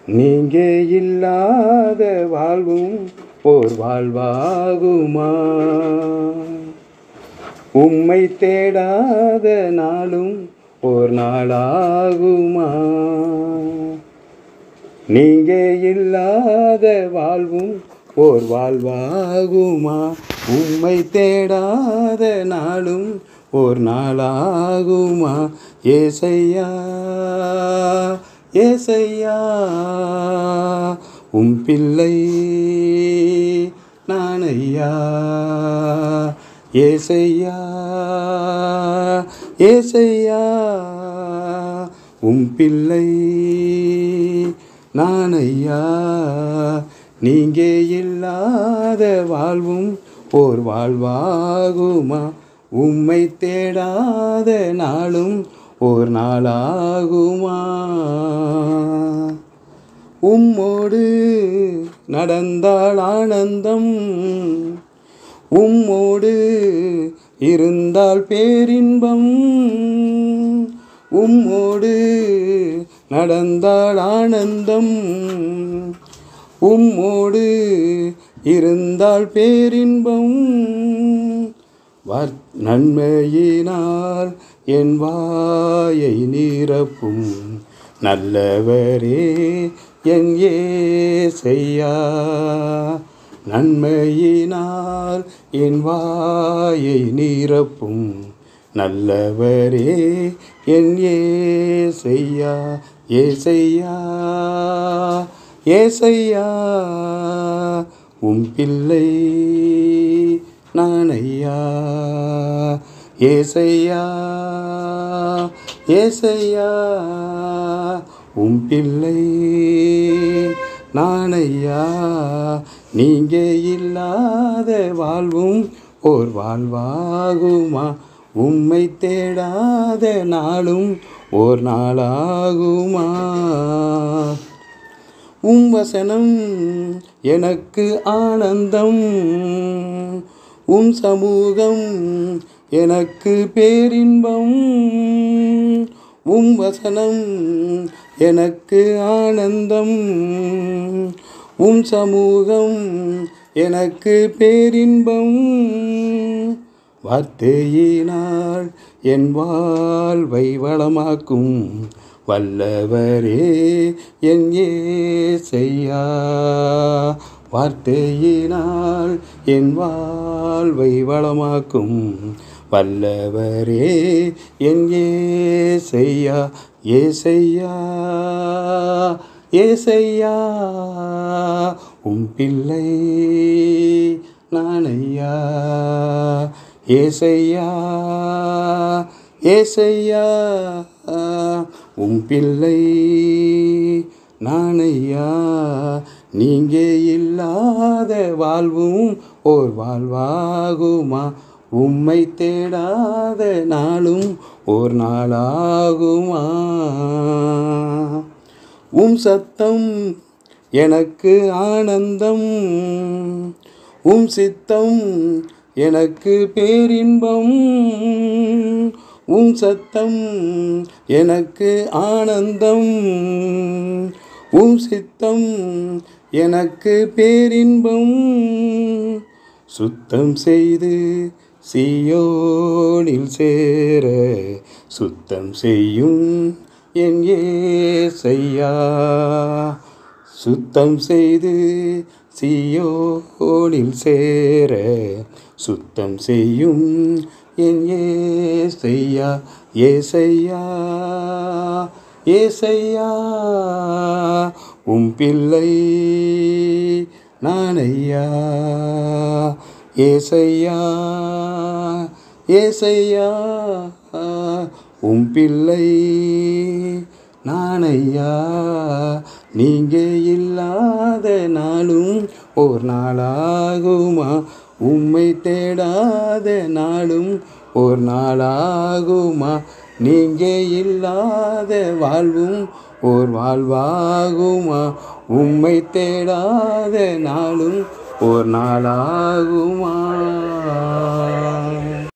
நீங்க இல்லாத வாழ்வும் ஓர் வாழ்வாகுமா உம்மை தேடாத நாளும் ஓர் நாளாகுமா நீங்க இல்லாத வாழ்வும் ஓர் வாழ்வாகுமா உம்மை தேடாத நாளும் ஓர் நாளாகுமா ஏசையா ஏசையா உம் பிள்ளை நானையா ஏசையா ஏசையா உம் பிள்ளை நானையா நீங்க இல்லாத வாழ்வும் ஓர் வாழ்வாகுமா உம்மை தேடாத நாளும் ஓர் நாளாகுமா உம்மோடு நடந்தால் ஆனந்தம் உம்மோடு இருந்தால் பேரின்பம் உம்மோடு நடந்தால் ஆனந்தம் உம்மோடு இருந்தால் பேரின்பம் வர் நன்மையினால் என் வாயை நிரப்பும் நல்லவரே என் ஏசையா நன்மையினால் என் வாயை நிரப்பும் நல்லவரே என் ஏசையா ஏசையா ஏசையா உம் பிள்ளை நானையா ஏசையா ஏசையா உம் பிள்ளை நானையா நீங்க இல்லாத வாழ்வும் ஓர் வாழ்வாகுமா உம்மை தேடாத நாளும் ஓர் நாளாகுமா உம் வசனம் எனக்கு ஆனந்தம் உம் சமூகம் எனக்கு பேரின்பம் உம் வசனம் எனக்கு ஆனந்தம் உம் சமூகம் எனக்கு பேரின்பம் வார்த்தையினால் என் வாழ்வை வளமாக்கும் வல்லவரே என் ஏசையா வார்த்தையினால் என் வாழ்வை வளமாக்கும் வல்லவரே என் ஏசையா ஏசையா ஏசையா உம் பிள்ளை நானையா ஏசையா ஏசையா உம் பிள்ளை நானையா நீங்க இல்லாத வாழ்வும் ஓர் வாழ்வாகுமா உம்மை தேடாத நாளும் ஓர் நாளாகுமா உம் சத்தம் எனக்கு ஆனந்தம் உம் சித்தம் எனக்கு பேரின்பம் உம் சத்தம் எனக்கு ஆனந்தம் உம் சித்தம் எனக்கு பேரின்பம் சுத்தம் செய்து சியோனில் சேர சுத்தம் செய்யும் என் ஏசையா சுத்தம் செய்து சியோனில் சேர சுத்தம் செய்யும் என் ஏசையா ஏசையா ஏசையா உம் பிள்ளை நானையா ஏசையா ஏசையா உம் பிள்ளை நானையா நீங்க இல்லாத நாளும் ஓர் நாளாகுமா உம்மை தேடாத நாளும் ஓர் நாளாகுமா நீங்க இல்லாத வாழ்வும் ஓர் வாழ்வாகுமா உம்மை தேடாத நாளும் ஓர் நாளாகுமா